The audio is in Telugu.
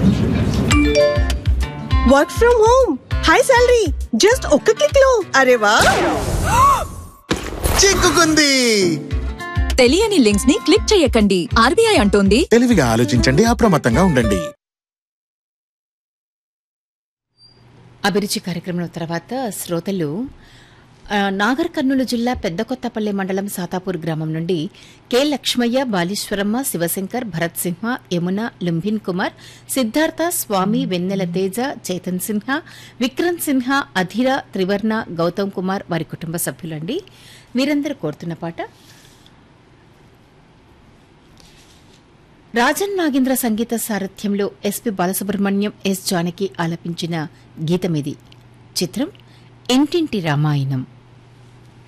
work from home high salary just ఒక్క క్లిక్ లో అరే వా చిక్కుకుంది తెలియని లింక్స్ ని క్లిక్ చేయకండి ఆర్బీఐ అంటోంది తెలివిగా ఆలోచించండి అప్రమత్తంగా ఉండండి అభిరుచి కార్యక్రమం తర్వాత శ్రోతలు ఆ, నాగర్ కర్నూలు జిల్లా పెద్దకొత్తపల్లి మండలం సాతాపూర్ గ్రామం నుండి కె లక్ష్మయ్య బాలీశ్వరమ్మ శివశంకర్ భరత్ సింహ యమున లుంభిన్ కుమార్ సిద్ధార్థ స్వామి వెన్నెల తేజ చేతన్ సిన్హా విక్రమ్ సిన్హా అధిర త్రివర్ణ గౌతమ్ కుమార్ వారి కుటుంబ సభ్యులండి వీరందరూ కోరుతున్న పాట రాజన్ నాగేంద్ర సంగీత సారథ్యంలో ఎస్పి బాలసుబ్రహ్మణ్యం ఎస్ జానకి ఆలపించిన గీతమిది చిత్రం ఇంటింటి రామాయణం